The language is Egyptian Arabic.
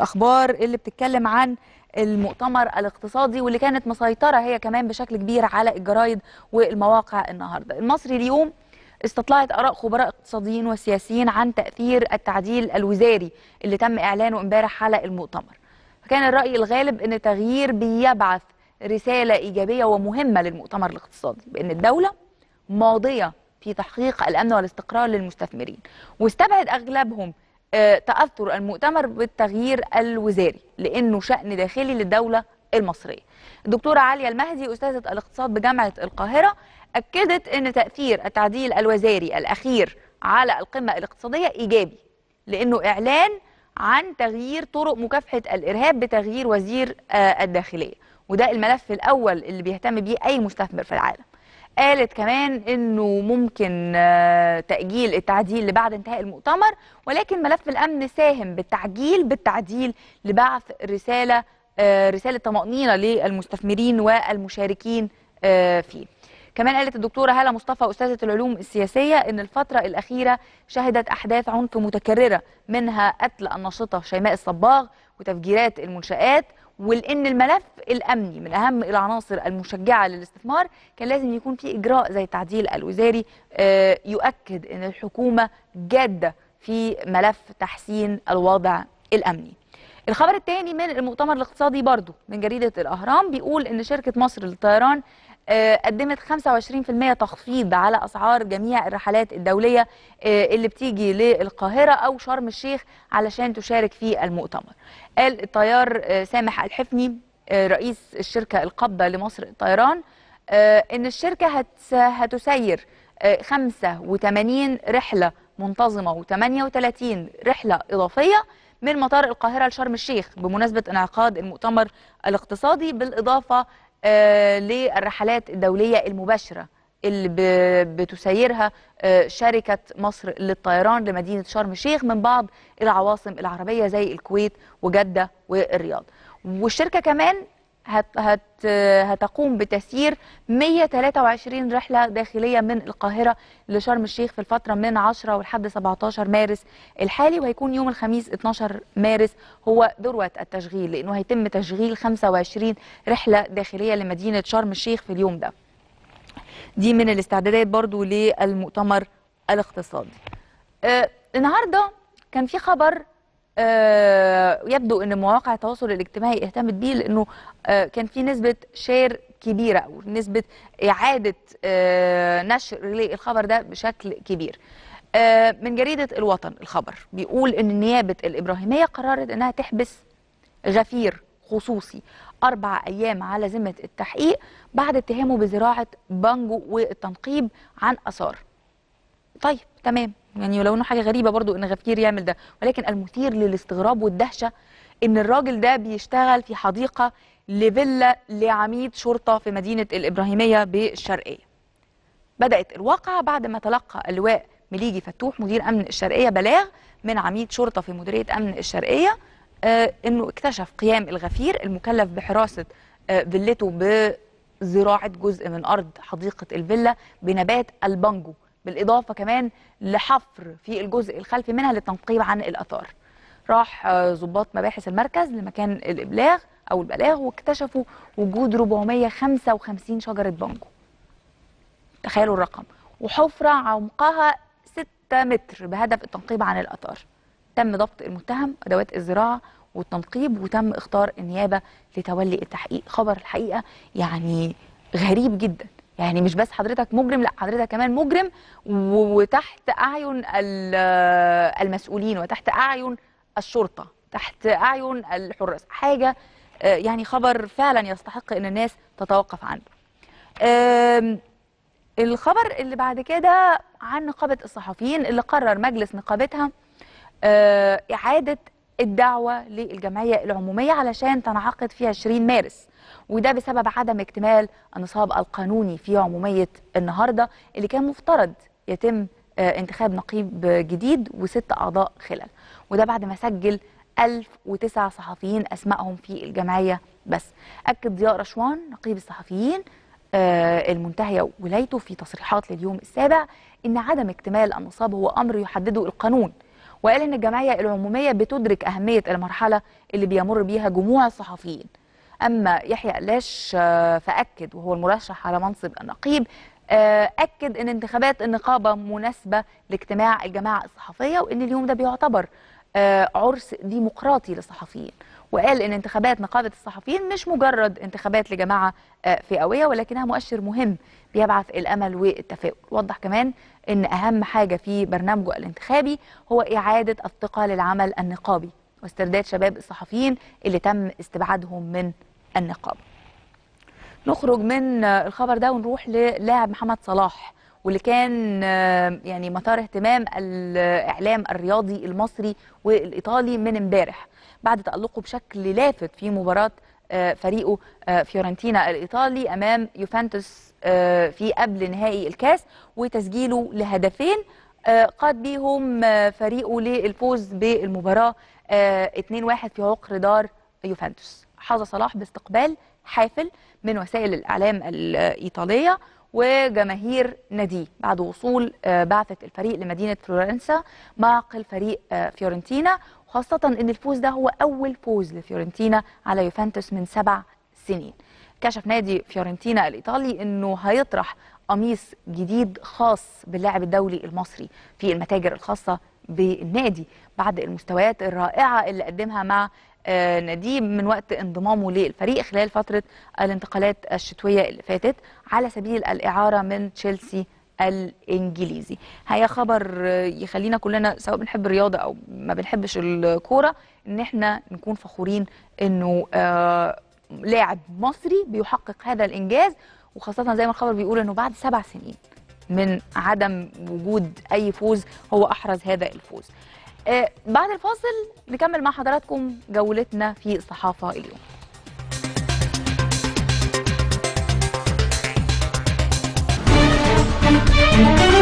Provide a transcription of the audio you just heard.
الاخبار اللي بتتكلم عن المؤتمر الاقتصادي واللي كانت مسيطره هي كمان بشكل كبير على الجرايد والمواقع النهارده المصري اليوم استطلعت اراء خبراء اقتصاديين وسياسيين عن تاثير التعديل الوزاري اللي تم اعلانه امبارح على المؤتمر فكان الراي الغالب ان التغيير بيبعث رساله ايجابيه ومهمه للمؤتمر الاقتصادي بان الدوله ماضيه في تحقيق الامن والاستقرار للمستثمرين واستبعد اغلبهم آه، تاثر المؤتمر بالتغيير الوزاري لانه شان داخلي للدوله المصريه. الدكتوره عليا المهدي استاذه الاقتصاد بجامعه القاهره اكدت ان تاثير التعديل الوزاري الاخير على القمه الاقتصاديه ايجابي لانه اعلان عن تغيير طرق مكافحه الارهاب بتغيير وزير آه، الداخليه وده الملف الاول اللي بيهتم بيه اي مستثمر في العالم. قالت كمان انه ممكن آه، تاجيل التعديل لبعد انتهاء المؤتمر ولكن ملف الامن ساهم بالتعجيل بالتعديل لبعث رساله آه، رساله طمانينه للمستثمرين والمشاركين آه، فيه. كمان قالت الدكتوره هاله مصطفى استاذه العلوم السياسيه ان الفتره الاخيره شهدت احداث عنف متكرره منها قتل الناشطه شيماء الصباغ وتفجيرات المنشات ولان الملف الامني من اهم العناصر المشجعه للاستثمار كان لازم يكون في اجراء زي التعديل الوزاري آه، يؤكد ان الحكومه جاده في ملف تحسين الوضع الامني. الخبر الثاني من المؤتمر الاقتصادي برضو من جريده الاهرام بيقول ان شركه مصر للطيران آه، قدمت 25% تخفيض على اسعار جميع الرحلات الدوليه آه، اللي بتيجي للقاهره او شرم الشيخ علشان تشارك في المؤتمر. قال الطيار آه، سامح الحفني آه، رئيس الشركه القابضه لمصر للطيران آه، ان الشركه هت- هتسير آه، 85 رحله منتظمه و38 رحله اضافيه من مطار القاهره لشرم الشيخ بمناسبه انعقاد المؤتمر الاقتصادي بالاضافه آه، للرحلات الدوليه المباشره اللي ب- بتسيرها آه، شركه مصر للطيران لمدينه شرم الشيخ من بعض العواصم العربيه زي الكويت وجده والرياض والشركه كمان هت هت هتقوم بتسيير 123 رحله داخليه من القاهره لشرم الشيخ في الفتره من 10 ولحد 17 مارس الحالي وهيكون يوم الخميس 12 مارس هو ذروه التشغيل لانه هيتم تشغيل 25 رحله داخليه لمدينه شرم الشيخ في اليوم ده. دي من الاستعدادات برضو للمؤتمر الاقتصادي. آه النهارده كان في خبر آه يبدو ان مواقع التواصل الاجتماعي اهتمت بيه لانه آه كان في نسبه شير كبيره او نسبه اعاده آه نشر للخبر ده بشكل كبير. آه من جريده الوطن الخبر بيقول ان نيابه الابراهيميه قررت انها تحبس غفير خصوصي أربع أيام على ذمة التحقيق بعد اتهامه بزراعة بانجو والتنقيب عن آثار طيب تمام يعني ولو انه حاجه غريبه برضو ان غفير يعمل ده ولكن المثير للاستغراب والدهشه ان الراجل ده بيشتغل في حديقه لفيلا لعميد شرطه في مدينه الابراهيميه بالشرقيه بدات الواقعه بعد ما تلقى اللواء مليجي فتوح مدير امن الشرقيه بلاغ من عميد شرطه في مديريه امن الشرقيه آه انه اكتشف قيام الغفير المكلف بحراسه آه فيلته بزراعه جزء من ارض حديقه الفيلا بنبات البانجو بالاضافه كمان لحفر في الجزء الخلفي منها للتنقيب عن الاثار راح آه، ضباط مباحث المركز لمكان الابلاغ او البلاغ واكتشفوا وجود 455 شجره بانجو تخيلوا الرقم وحفرة عمقها 6 متر بهدف التنقيب عن الآثار تم ضبط المتهم أدوات الزراعة والتنقيب وتم اختار النيابة لتولي التحقيق خبر الحقيقة يعني غريب جدا يعني مش بس حضرتك مجرم لا حضرتك كمان مجرم و- وتحت أعين ال- المسؤولين وتحت أعين الشرطة تحت أعين الحراس حاجة آه، يعني خبر فعلا يستحق أن الناس تتوقف عنه آم، الخبر اللي بعد كده عن نقابة الصحفيين اللي قرر مجلس نقابتها آه، إعادة الدعوة للجمعية العمومية علشان تنعقد في 20 مارس وده بسبب عدم اكتمال النصاب القانوني في عمومية النهاردة اللي كان مفترض يتم آه، انتخاب نقيب جديد وست أعضاء خلال وده بعد ما سجل 1009 صحفيين أسمائهم في الجمعية بس أكد ضياء رشوان نقيب الصحفيين آه، المنتهية ولايته في تصريحات لليوم السابع إن عدم اكتمال النصاب هو أمر يحدده القانون وقال ان الجمعيه العموميه بتدرك اهميه المرحله اللي بيمر بيها جموع الصحفيين اما يحيى قلاش آه، فاكد وهو المرشح على منصب النقيب آه، اكد ان انتخابات النقابه مناسبه لاجتماع الجماعه الصحفيه وان اليوم ده بيعتبر آه، عرس ديمقراطي للصحفيين وقال ان انتخابات نقابه الصحفيين مش مجرد انتخابات لجماعه آه، فئويه ولكنها مؤشر مهم بيبعث الامل والتفاؤل وضح كمان ان اهم حاجه في برنامجه الانتخابي هو اعاده الثقه للعمل النقابي واسترداد شباب الصحفيين اللي تم استبعادهم من النقابه نخرج من آه، الخبر ده ونروح للاعب محمد صلاح واللي كان آه، يعني مثار اهتمام الاعلام الرياضي المصري والايطالي من امبارح بعد تالقه بشكل لافت في مباراه آه، فريقه آه، فيورنتينا الايطالي امام يوفنتوس آه، في قبل نهائي الكاس وتسجيله لهدفين آه، قاد بيهم آه، فريقه للفوز بالمباراه آه، 2-1 في عقر دار يوفنتوس حظى صلاح باستقبال حافل من وسائل الإعلام الإيطالية وجماهير ناديه بعد وصول آه، بعثة الفريق لمدينة فلورنسا معقل فريق آه، فيورنتينا وخاصة أن الفوز ده هو أول فوز لفيورنتينا على يوفنتوس من سبع سنين كشف نادي فيورنتينا الإيطالي أنه هيطرح قميص جديد خاص باللاعب الدولي المصري في المتاجر الخاصة بالنادي بعد المستويات الرائعة اللي قدمها مع آه، ناديه من وقت انضمامه للفريق خلال فترة الانتقالات الشتوية اللي فاتت على سبيل الإعارة من تشيلسي الإنجليزي هي خبر آه، يخلينا كلنا سواء بنحب الرياضة أو ما بنحبش الكورة إن احنا نكون فخورين إنه آه، لاعب مصري بيحقق هذا الإنجاز وخاصة زي ما الخبر بيقول إنه بعد سبع سنين من عدم وجود أي فوز هو أحرز هذا الفوز آه، بعد الفاصل نكمل مع حضراتكم جولتنا في الصحافة اليوم Thank you.